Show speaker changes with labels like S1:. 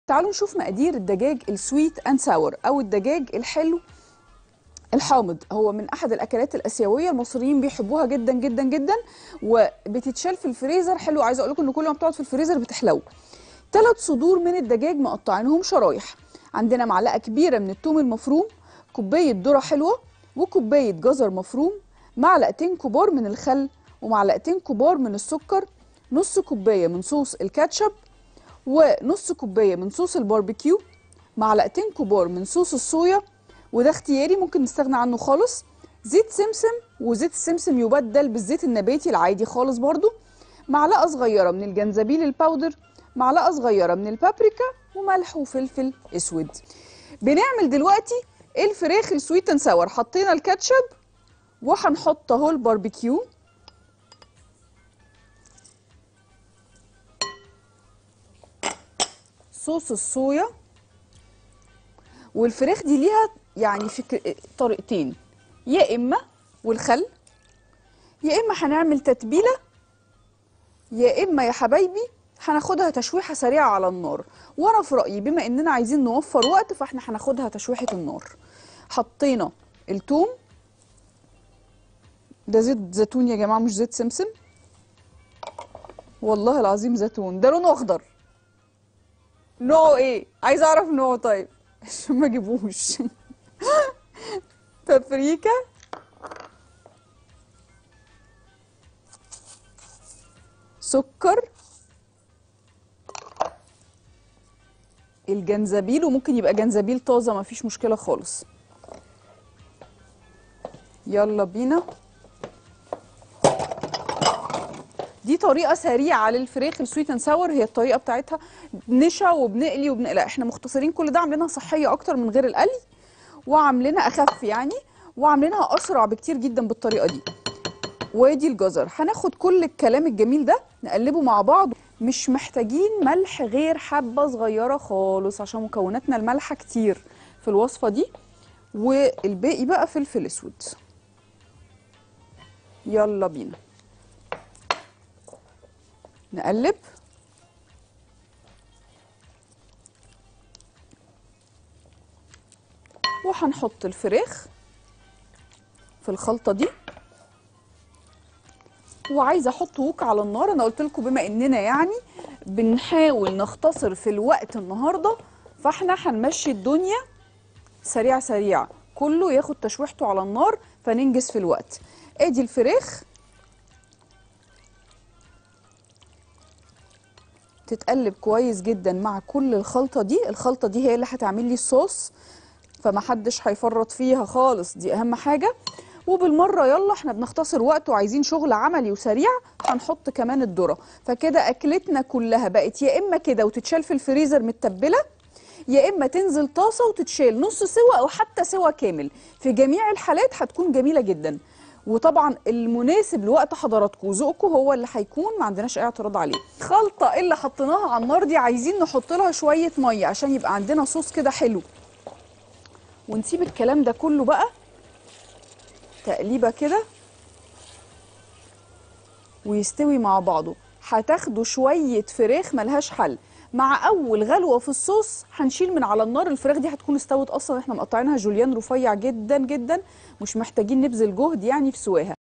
S1: تعالوا نشوف مقادير الدجاج السويت اند ساور او الدجاج الحلو الحامض هو من احد الاكلات الاسيويه المصريين بيحبوها جدا جدا جدا وبتتشال في الفريزر حلو عايزه اقول لكم ان كل ما بتقعد في الفريزر بتحلو ثلاث صدور من الدجاج مقطعينهم شرايح عندنا معلقه كبيره من الثوم المفروم كوبايه ذره حلوه وكوبايه جزر مفروم معلقتين كبار من الخل ومعلقتين كبار من السكر نص كوبايه من صوص الكاتشب ونص كوبايه من صوص الباربيكيو معلقتين كبار من صوص الصويا وده اختياري ممكن نستغنى عنه خالص زيت سمسم وزيت السمسم يبدل بالزيت النباتي العادي خالص برضو معلقه صغيره من الجنزبيل الباودر معلقه صغيره من البابريكا وملح وفلفل اسود بنعمل دلوقتي الفراخ السويت اند ساور حطينا الكاتشب وهنحط اهو الباربيكيو صوص الصويا والفراخ دي ليها يعني فكر طريقتين يا اما والخل يا اما هنعمل تتبيله يا اما يا حبايبي هناخدها تشويحه سريعه على النار وانا في رايي بما اننا عايزين نوفر وقت فاحنا هناخدها تشويحه النار حطينا الثوم ده زيت زيتون يا جماعه مش زيت سمسم والله العظيم زيتون ده لونه اخضر نوعه ايه عايزه اعرف نوعه طيب عشان ما اجيبوش بابريكا سكر الجنزبيل وممكن يبقى جنزبيل طازه ما فيش مشكله خالص يلا بينا دي طريقه سريعه للفراخ السويت اند ساور هي الطريقه بتاعتها نشا وبنقلي وبنقلي احنا مختصرين كل ده عاملينها صحيه اكتر من غير القلي وعاملينها اخف يعني وعاملينها اسرع بكتير جدا بالطريقه دي وادي الجزر هناخد كل الكلام الجميل ده نقلبه مع بعض مش محتاجين ملح غير حبه صغيره خالص عشان مكوناتنا المالحه كتير في الوصفه دي والباقي بقى فلفل اسود يلا بينا نقلب وهنحط الفراخ في الخلطه دي وعايزه احط ووك على النار انا قلت لكم بما اننا يعني بنحاول نختصر في الوقت النهارده فاحنا هنمشي الدنيا سريع سريع كله ياخد تشويحته على النار فننجز في الوقت ادي الفراخ تتقلب كويس جدا مع كل الخلطه دي الخلطه دي هي اللي هتعمل لي الصوص فمحدش هيفرط فيها خالص دي اهم حاجه وبالمره يلا احنا بنختصر وقت وعايزين شغل عملي وسريع هنحط كمان الذره فكده اكلتنا كلها بقت يا اما كده وتتشال في الفريزر متبله يا اما تنزل طاسه وتتشال نص سوا او حتى سوا كامل في جميع الحالات هتكون جميله جدا وطبعا المناسب لوقت حضراتكم وذوقكم هو اللي هيكون ما عندناش اي اعتراض عليه الخلطه اللي حطيناها على النار دي عايزين نحط لها شويه ميه عشان يبقى عندنا صوص كده حلو ونسيب الكلام ده كله بقى تقليبه كده ويستوي مع بعضه هتاخدوا شويه فراخ ملهاش حل مع اول غلوه في الصوص هنشيل من على النار الفراخ دي هتكون استوت اصلا احنا مقطعينها جوليان رفيع جدا جدا مش محتاجين نبذل جهد يعني في سواها